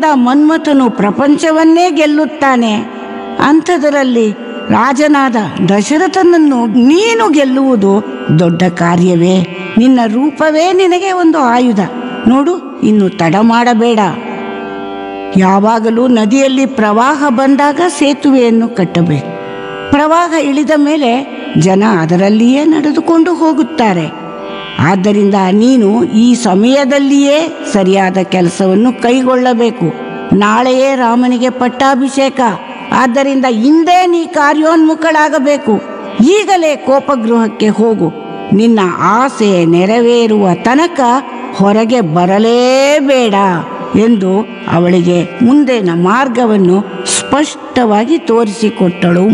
ಬಲದಿಂದ ಮನ್ಮಥನು ಪ್ರಪಂಚವನ್ನೇ ಗೆಲ್ಲುತ್ತಾನೆ ಅಂಥದರಲ್ಲಿ ರಾಜನಾದ ದಶರಥನನ್ನು ನೀನು ಗೆಲ್ಲುವುದು ದೊಡ್ಡ ಕಾರ್ಯವೇ ನಿನ್ನ ರೂಪವೇ ನಿನಗೆ ಒಂದು ಆಯುಧ ನೋಡು ಇನ್ನು ತಡ ಮಾಡಬೇಡ ಯಾವಾಗಲೂ ನದಿಯಲ್ಲಿ ಪ್ರವಾಹ ಬಂದಾಗ ಸೇತುವೆಯನ್ನು ಕಟ್ಟಬೇಕು ಪ್ರವಾಹ ಇಳಿದ ಮೇಲೆ ಜನ ಅದರಲ್ಲಿಯೇ ನಡೆದುಕೊಂಡು ಹೋಗುತ್ತಾರೆ ಆದ್ದರಿಂದ ನೀನು ಈ ಸಮಯದಲ್ಲಿಯೇ ಸರಿಯಾದ ಕೆಲಸವನ್ನು ಕೈಗೊಳ್ಳಬೇಕು ನಾಳೆಯೇ ರಾಮನಿಗೆ ಪಟ್ಟಾಭಿಷೇಕ ಆದ್ದರಿಂದ ಇಂದೇ ನೀ ಕಾರ್ಯೋನ್ಮುಖಳಾಗಬೇಕು ಈಗಲೇ ಕೋಪಗೃಹಕ್ಕೆ ಹೋಗು ನಿನ್ನ ಆಸೆ ನೆರವೇರುವ ತನಕ ಹೊರಗೆ ಬರಲೇಬೇಡ ಎಂದು ಅವಳಿಗೆ ಮುಂದಿನ ಮಾರ್ಗವನ್ನು ಸ್ಪಷ್ಟವಾಗಿ ತೋರಿಸಿಕೊಟ್ಟಳು